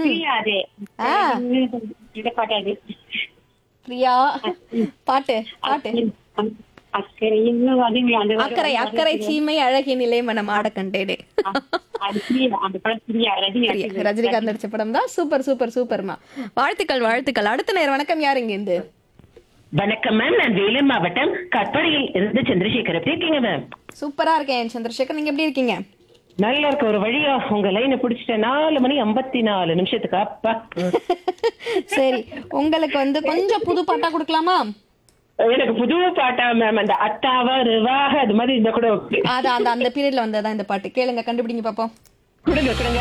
பிரியாதே ஆ. இந்த பாட்டாது பிரியா பாட்டு பாட்டு அக்கறை இன்னும் அதுங்க அந்த வரி- அக்கறை அக்கறை சீமை அழகிய நிலை மனம் ஆட கண்டேடே அது பிரியா, அந்த படம் பிரியா ரஜினி பிரியா, ரஜினிகாந்த் நடிச்ச படம் தான் சூப்பர் சூப்பர் சூப்பர்மா வாழ்த்துக்கள் வாழ்த்துக்கள் அடுத்த நேரம் வணக்கம் யார் இங்க இருந்து வணக்கம் மேம் நான் வேலூர் மாவட்டம் கட்பாடியில் இருந்து சந்திரசேகர் எப்படி இருக்கீங்க மேம் சூப்பரா இருக்கேன் சந்திரசேகர் நீங்க எப்படி இருக்கீங்க நல்லா இருக்க ஒரு வழியா உங்க லைனை பிடிச்சிட்டேன் நாலு மணி ஐம்பத்தி நாலு நிமிஷத்துக்கு அப்பா சரி உங்களுக்கு வந்து கொஞ்சம் புது பாட்டா கொடுக்கலாமா எனக்கு புது பாட்டா மேம் அந்த அத்தாவா ருவாக அது மாதிரி இந்த கூட okay. அது அந்த அந்த பீரியட்ல வந்ததா இந்த பாட்டு கேளுங்க கண்டுபிடிங்க பாப்போம் கொடுங்க கொடுங்க